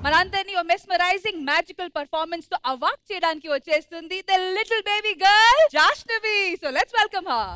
మనందరినీ ఓ mesmerising magical performance తో అవాక్ చేయడానికి వచ్చేస్తుంది the little baby girl Jashnavi so let's welcome her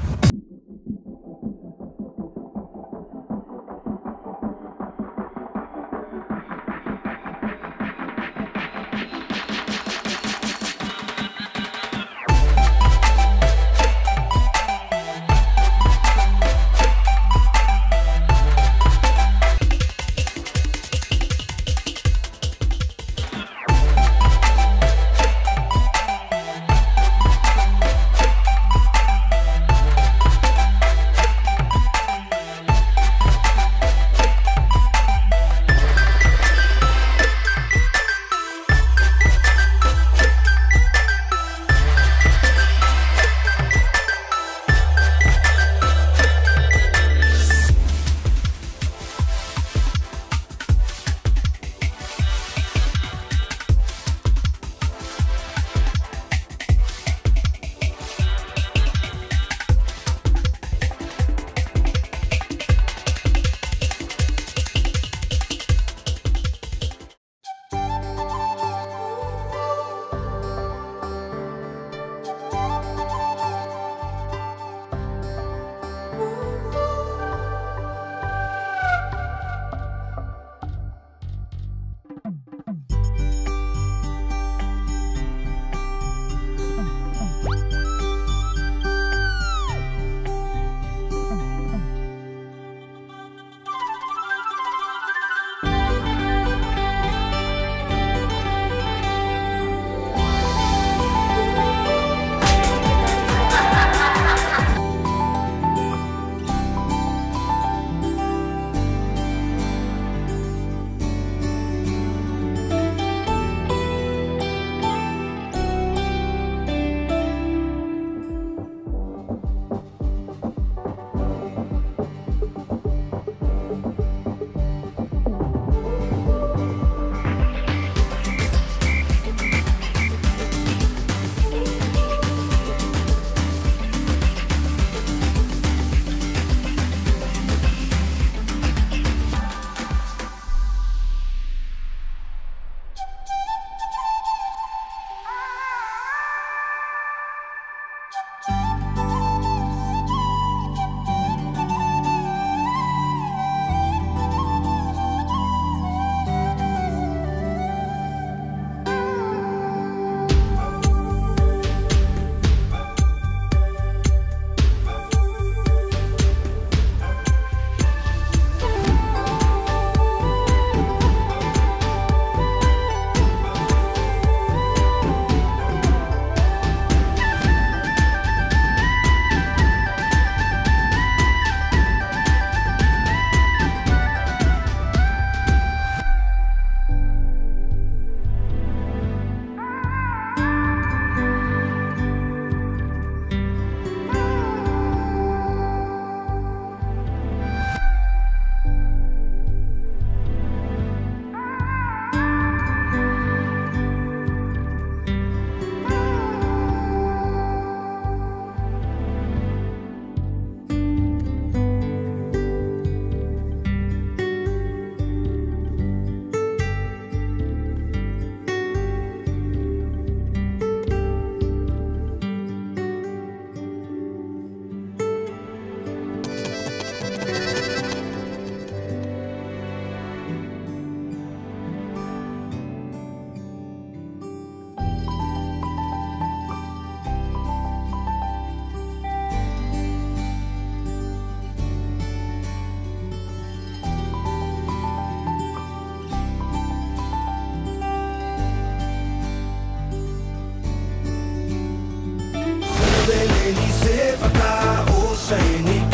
వెలేని సేవక ఓ సైనిక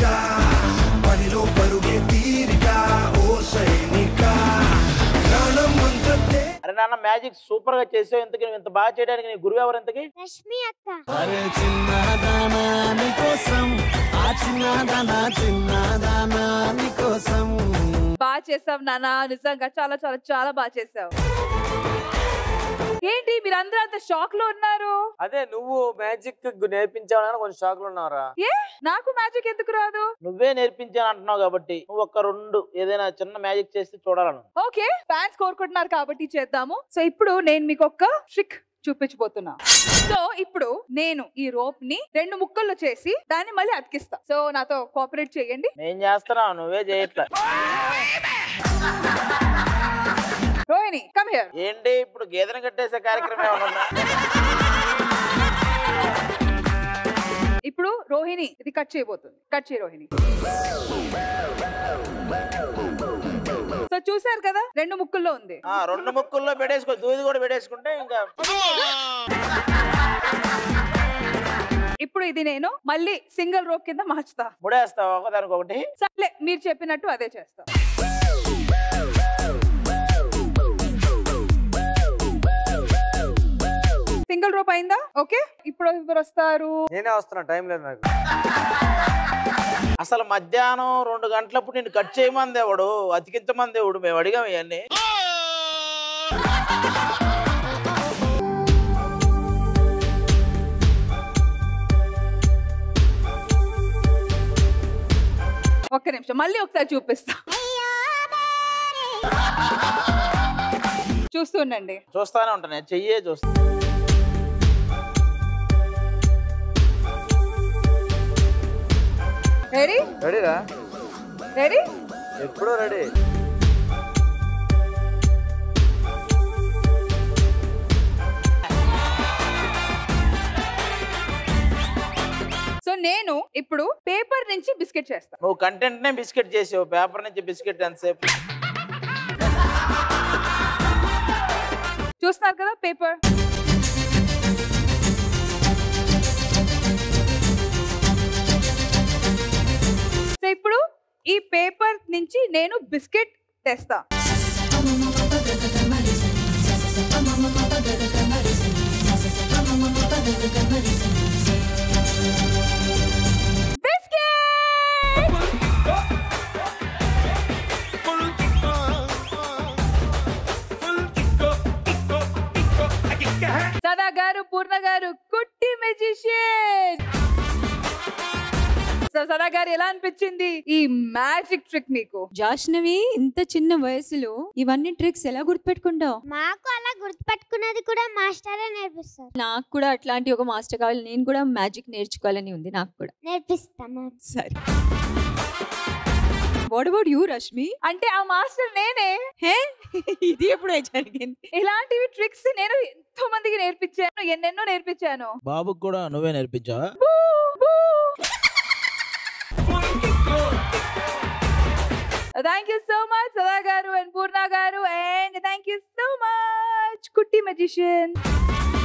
పనిలో పరుగే తీరిక ఓ సైనిక ప్రాణం అంతటే అరే నాన్న మ్యాజిక్ సూపర్ గా చేసావు ఇంతకి నువ్వు ఇంత బాగా చేయడానికి నీ గురువు ఎవరు ఇంతకి రష్మి అక్క అరే చిన్నదానా నీకోసం ఆ చిన్నదానా చిన్నదానా నీకోసం బాగా చేసావు నాన్న నిజంగా చాలా చాలా చాలా బాగా చేసావు ఏంటి మీరందరూ అంత షాక్ లో ఉన్నారు అదే నువ్వు మ్యాజిక్ నేర్పించావని కొంచెం షాక్ లో ఉన్నారా ఏ నాకు మ్యాజిక్ ఎందుకు రాదు నువ్వే నేర్పించాను అంటున్నావు కాబట్టి నువ్వు ఒక రెండు ఏదైనా చిన్న మ్యాజిక్ చేసి చూడాలను ఓకే ఫ్యాన్స్ కోరుకుంటున్నారు కాబట్టి చేద్దాము సో ఇప్పుడు నేను మీకు ఒక ట్రిక్ చూపించబోతున్నా సో ఇప్పుడు నేను ఈ రోప్ ని రెండు ముక్కల్లో చేసి దాన్ని మళ్ళీ అతికిస్తా సో నాతో కోఆపరేట్ చేయండి నేను చేస్తున్నావు నువ్వే చేయట్లే రోహిణి కమ్ హియర్ ఏంటి ఇప్పుడు గేదెను కట్టేసే కార్యక్రమం ఏమైనా ఉందా? ఇప్పుడు రోహిణి ఇది కట్ చేయబోతుంది కట్ చేయి రోహిణి సో చూసారు కదా రెండు ముక్కుల్లో ఉంది ఆ రెండు ముక్కుల్లో పెట్టేసుకో దూది కూడా పెట్టేసుకుంటే ఇంకా ఇప్పుడు ఇది నేను మళ్ళీ సింగిల్ రోప్ కింద మార్చుతా ముడేస్తావు ఒకదానికి ఒకటి సర్లే మీరు చెప్పినట్టు అదే చేస్తా సింగిల్ రోప్ అయిందా ఓకే ఇప్పుడు ఎవరు వస్తారు నేనే వస్తున్నా టైం లేదు నాకు అసలు మధ్యాహ్నం రెండు గంటలప్పుడు నేను కట్ చేయమంది ఎవడు అతికించమంది ఎవడు మేము అడిగాం ఇవన్నీ ఒక్క నిమిషం మళ్ళీ ఒకసారి చూపిస్తా చూస్తుండండి చూస్తానే ఉంటాను నేను చెయ్యే చూస్తా రెడీ రెడీరా రెడీ ఎప్పుడూ రెడీ సో నేను ఇప్పుడు పేపర్ నుంచి బిస్కెట్ చేస్తా నువ్వు కంటెంట్ నే బిస్కెట్ చేసావు పేపర్ నుంచి బిస్కెట్ ఎంతసేపు చూస్తున్నారు కదా పేపర్ సో ఇప్పుడు ఈ పేపర్ నుంచి నేను బిస్కెట్ తెస్తా బిస్కెట్ సదా గారు పూర్ణ గారు కుట్టి మెజిషియన్ సో సదా గారు ఎలా అనిపించింది ఈ మ్యాజిక్ ట్రిక్ మీకు జాష్నవి ఇంత చిన్న వయసులో ఇవన్నీ ట్రిక్స్ ఎలా గుర్తుపెట్టుకుంటావు మాకు అలా గుర్తుపెట్టుకున్నది కూడా మాస్టరే నేర్పిస్తారు నాకు కూడా అట్లాంటి ఒక మాస్టర్ కావాలి నేను కూడా మ్యాజిక్ నేర్చుకోవాలని ఉంది నాకు కూడా నేర్పిస్తాం సరే వాట్ అబౌట్ యూ రష్మి అంటే ఆ మాస్టర్ నేనే హే ఇది ఎప్పుడే జరిగింది ఇలాంటివి ట్రిక్స్ నేను ఎంతో మందికి నేర్పించాను ఎన్నెన్నో నేర్పించాను బాబుకి కూడా నువ్వే నేర్పించావా బూ, బూ. థ్యాంక్ యూ సో మచ్ సదా గారు అండ్ పూర్ణ గారు and thank you so much కుట్టి మెజిషియన్